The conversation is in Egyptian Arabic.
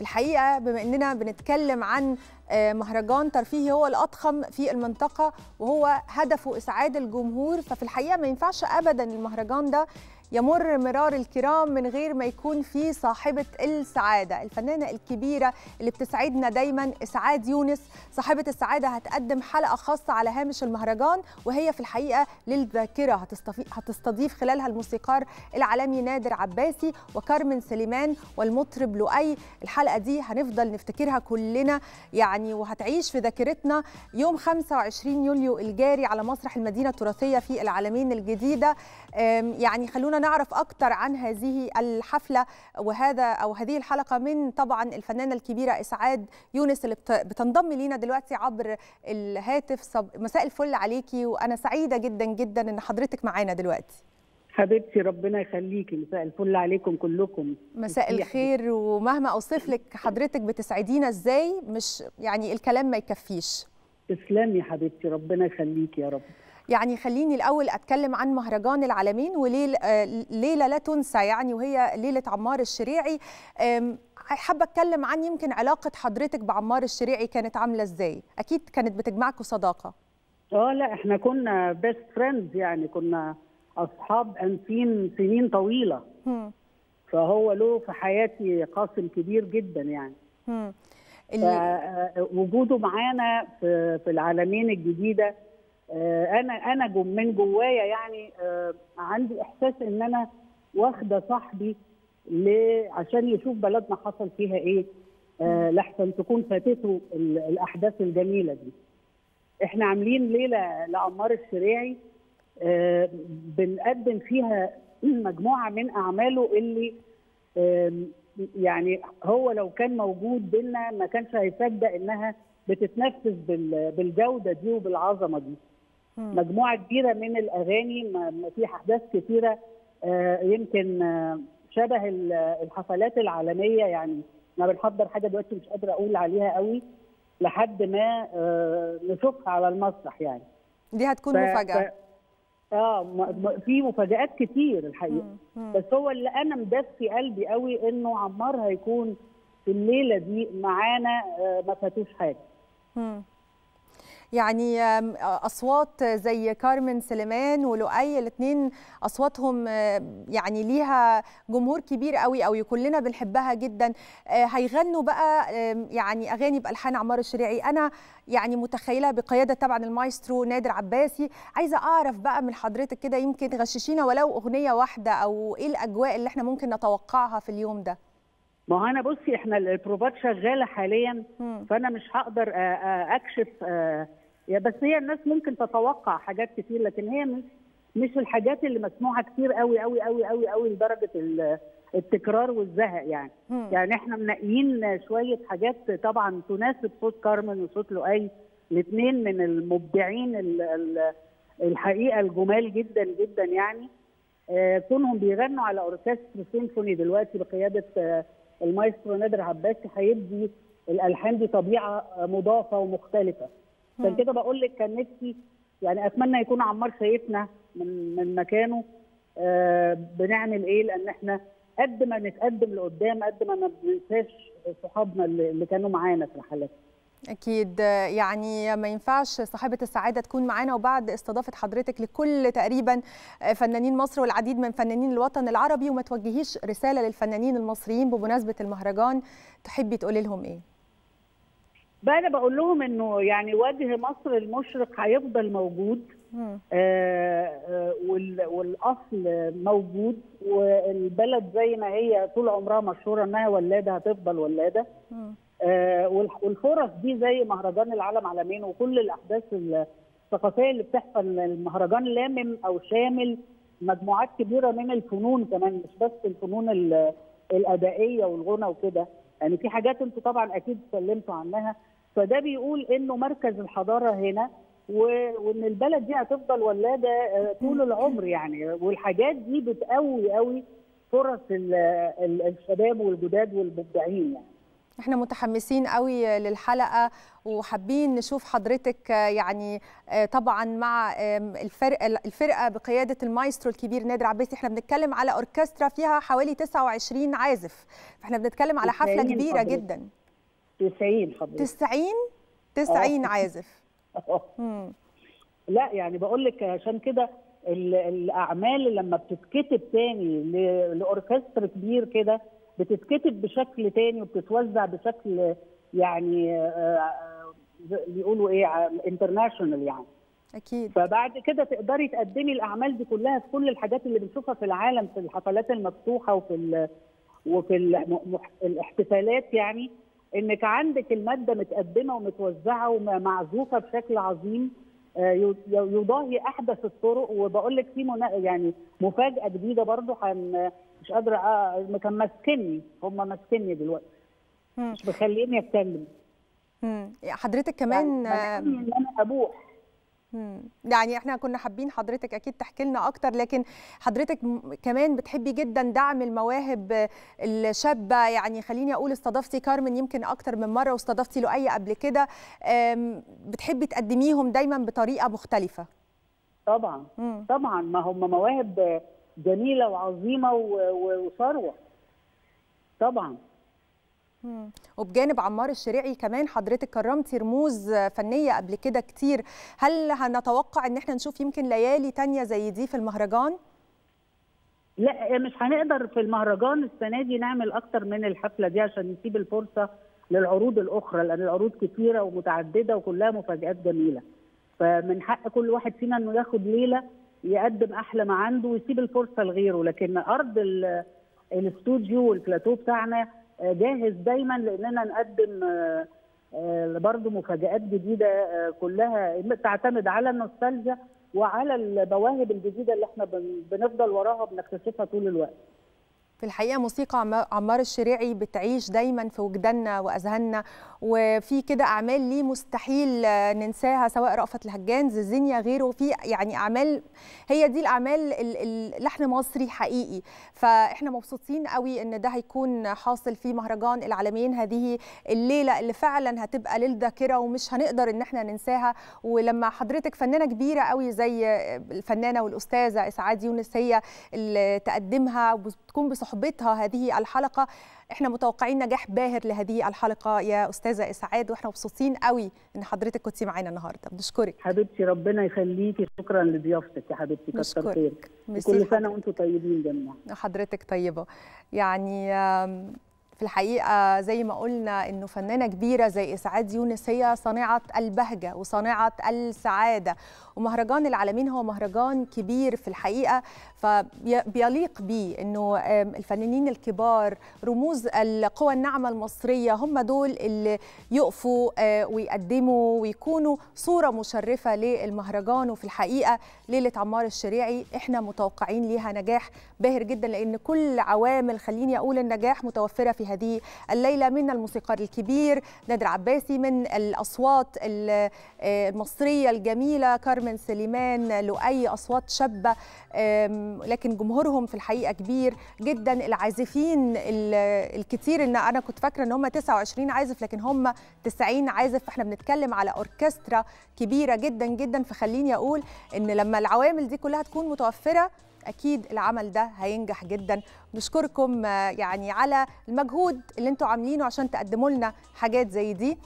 الحقيقه بما اننا بنتكلم عن مهرجان ترفيهي هو الاضخم في المنطقه وهو هدفه اسعاد الجمهور ففي الحقيقه ما ينفعش ابدا المهرجان ده يمر مرار الكرام من غير ما يكون في صاحبة السعادة الفنانة الكبيرة اللي بتسعدنا دايما إسعاد يونس صاحبة السعادة هتقدم حلقة خاصة على هامش المهرجان وهي في الحقيقة للذاكرة هتستضيف خلالها الموسيقار العالمي نادر عباسي وكارمن سليمان والمطرب لؤي الحلقة دي هنفضل نفتكرها كلنا يعني وهتعيش في ذاكرتنا يوم 25 يوليو الجاري على مسرح المدينة التراثية في العالمين الجديدة يعني خلونا نعرف أكثر عن هذه الحفلة وهذا أو هذه الحلقة من طبعا الفنانة الكبيرة إسعاد يونس اللي بتنضم لينا دلوقتي عبر الهاتف صب... مساء الفل عليكي وأنا سعيدة جدا جدا إن حضرتك معانا دلوقتي حبيبتي ربنا يخليكي مساء الفل عليكم كلكم مساء الخير ومهما اوصف لك حضرتك بتسعدينا ازاي مش يعني الكلام ما يكفيش تسلمي يا حبيبتي ربنا يخليكي يا رب يعني خليني الاول اتكلم عن مهرجان العالمين وليله ليله لا تنسى يعني وهي ليله عمار الشريعي حابه اتكلم عن يمكن علاقه حضرتك بعمار الشريعي كانت عامله ازاي اكيد كانت بتجمعكم صداقه اه لا احنا كنا بيست فريندز يعني كنا اصحاب انسين سنين طويله هم. فهو له في حياتي قاسم كبير جدا يعني هم. وجوده معانا في في العالمين الجديده انا انا من جوايا يعني عندي احساس ان انا واخده صاحبي عشان يشوف بلدنا حصل فيها ايه لحسن تكون فاتته الاحداث الجميله دي احنا عاملين ليله لعمار الشريعي بنقدم فيها مجموعه من اعماله اللي يعني هو لو كان موجود بينا ما كانش هيصدق انها بتتنفذ بالجوده دي وبالعظمه دي مجموعه كبيره من الاغاني في احداث كثيره يمكن شبه الحفلات العالميه يعني انا بنحضر حاجه دلوقتي مش قادره اقول عليها قوي لحد ما نشوفها على المسرح يعني دي هتكون ف... مفاجاه ف... اه في مفاجات كتير الحقيقه مم. مم. بس هو اللي انا مدفي قلبي قوي انه عمار هيكون في الليله دي معانا ما فاتوش حاجه مم. يعني اصوات زي كارمن سليمان ولؤي الاثنين اصواتهم يعني ليها جمهور كبير قوي قوي كلنا بنحبها جدا هيغنوا بقى يعني اغاني بالحان عمار الشريعي انا يعني متخيله بقياده طبعا المايسترو نادر عباسي عايزه اعرف بقى من حضرتك كده يمكن غششينا ولو اغنيه واحده او ايه الاجواء اللي احنا ممكن نتوقعها في اليوم ده ما هو انا بصي احنا البروفات شغاله حاليا م. فانا مش هقدر اكشف بس هي الناس ممكن تتوقع حاجات كتير لكن هي مش مش الحاجات اللي مسموعه كتير قوي قوي قوي قوي قوي لدرجه التكرار والزهق يعني م. يعني احنا منقيين شويه حاجات طبعا تناسب صوت كارمن وصوت لؤي الاثنين من المبدعين الحقيقه الجمال جدا جدا يعني كونهم بيغنوا على اوركسترا سيمفوني دلوقتي بقياده المايسترو نادر عباسي هيدي الالحان دي طبيعه مضافه ومختلفه عشان كده بقول لك كان نفسي يعني اتمنى يكون عمار شايفنا من من مكانه آه بنعمل ايه لان احنا قد ما نتقدم لقدام قد ما ما بننساش صحابنا اللي, اللي كانوا معانا في الحالات أكيد يعني ما ينفعش صاحبة السعادة تكون معانا وبعد استضافة حضرتك لكل تقريبا فنانين مصر والعديد من فنانين الوطن العربي وما توجهيش رسالة للفنانين المصريين بمناسبة المهرجان تحبي تقولي لهم إيه؟ بقى انا بقول لهم انه يعني وجه مصر المشرق هيفضل موجود آه آه والاصل موجود والبلد زي ما هي طول عمرها مشهوره انها ولاده هتفضل ولاده آه والفرص دي زي مهرجان العالم عالمين وكل الاحداث الثقافيه اللي بتحصل المهرجان لامم او شامل مجموعات كبيره من الفنون كمان مش بس الفنون الادائيه والغنى وكده يعني في حاجات انتوا طبعا اكيد اتكلمتوا عنها فده بيقول انه مركز الحضاره هنا وان البلد دي هتفضل ولاده طول العمر يعني والحاجات دي بتقوي قوي فرص الشباب والجداد والمبدعين يعني احنا متحمسين قوي للحلقه وحابين نشوف حضرتك يعني طبعا مع الفرقه الفرقه بقياده المايسترو الكبير نادر عباسي احنا بنتكلم على اوركسترا فيها حوالي 29 عازف فاحنا بنتكلم على حفله كبيره حضرتك. جدا 90 حضرتك 90 90 آه. عازف آه. لا يعني بقول لك عشان كده ال- الاعمال لما بتتكتب تاني ل- لاوركسترا كبير كده بتتكتب بشكل تاني وبتتوزع بشكل يعني آه، آه، زي- بيقولوا ايه انترناشونال يعني اكيد فبعد كده تقدري تقدمي الاعمال دي كلها في كل الحاجات اللي بنشوفها في العالم في الحفلات المفتوحه وفي ال وفي ال الاحتفالات يعني انك عندك الماده متقدمه ومتوزعه ومعزوفه بشكل عظيم آه، ي- يضاهي احدث الطرق وبقول لك في منا- يعني مفاجاه جديده برضو حن مش قادره آه، كان ماسكني هم ماسكني دلوقتي مم. مش مخليني اتكلم مم. حضرتك كمان يعني مانعني ان انا ابوح مم. يعني احنا كنا حابين حضرتك اكيد تحكي لنا اكتر لكن حضرتك م- كمان بتحبي جدا دعم المواهب الشابه يعني خليني اقول استضفتي كارمن يمكن اكتر من مره واستضفتي لؤي قبل كده أم، بتحبي تقدميهم دايما بطريقه مختلفه طبعا مم. طبعا ما هم مواهب جميله وعظيمه و- و- وثروه طبعا مم. وبجانب عمار الشريعي كمان حضرتك كرمتي رموز فنيه قبل كده كتير هل هنتوقع ان احنا نشوف يمكن ليالي تانية زي دي في المهرجان لا مش هنقدر في المهرجان السنه دي نعمل اكتر من الحفله دي عشان نسيب الفرصه للعروض الاخرى لان العروض كتيره ومتعدده وكلها مفاجات جميله فمن حق كل واحد فينا انه ياخد ليله يقدم احلى ما عنده ويسيب الفرصه لغيره لكن ارض ال- الاستوديو والبلاتو بتاعنا آه، جاهز دايما لاننا نقدم آه، آه، برضه مفاجات جديده آه، كلها تعتمد على النوستالجيا وعلى المواهب الجديده اللي احنا بن- بنفضل وراها بنكتشفها طول الوقت في الحقيقه موسيقى عم- عمار الشريعي بتعيش دايما في وجداننا واذهاننا وفي كده اعمال ليه مستحيل آه، ننساها سواء رأفت الهجان زيزينيا غيره في يعني اعمال هي دي الاعمال ال- ال- لحن مصري حقيقي فاحنا مبسوطين قوي ان ده هيكون حاصل في مهرجان العالمين هذه الليله اللي فعلا هتبقى للذاكره ومش هنقدر ان احنا ننساها ولما حضرتك فنانه كبيره قوي زي الفنانه والاستاذه اسعاد يونس هي اللي تقدمها وبتكون بصحبتها هذه الحلقه احنا متوقعين نجاح باهر لهذه الحلقه يا استاذه اسعاد واحنا مبسوطين قوي ان حضرتك كنتي معانا النهارده بنشكرك حبيبتي ربنا يخليكي شكرا لضيافتك يا حبيبتي كتر نشكرك. خيرك ميرسي كل لحضرتك. سنه وانتم طيبين جميعا حضرتك طيبة يعني آم، في الحقيقة زي ما قلنا إنه فنانة كبيرة زي إسعاد يونس هي صانعة البهجة وصانعة السعادة ومهرجان العالمين هو مهرجان كبير في الحقيقة فبيليق بيه إنه آم، الفنانين الكبار رموز القوى الناعمة المصرية هم دول اللي يقفوا آه، ويقدموا ويكونوا صورة مشرفة للمهرجان وفي الحقيقة ليلة عمار الشريعي احنا متوقعين ليها نجاح باهر جدا لان كل عوامل خليني اقول النجاح متوفره في هذه الليله من الموسيقار الكبير نادر عباسي من الاصوات ال- آه، المصريه الجميله كارمن سليمان لؤي اصوات شابه آم، لكن جمهورهم في الحقيقه كبير جدا العازفين ال- الكتير ان انا كنت فاكره ان هم 29 عازف لكن هم 90 عازف فاحنا بنتكلم على اوركسترا كبيره جدا جدا فخليني اقول ان لما العوامل دي كلها تكون متوفره اكيد العمل ده هينجح جدا نشكركم آه، يعني على المجهود اللي انتوا عاملينه عشان تقدموا لنا حاجات زي دي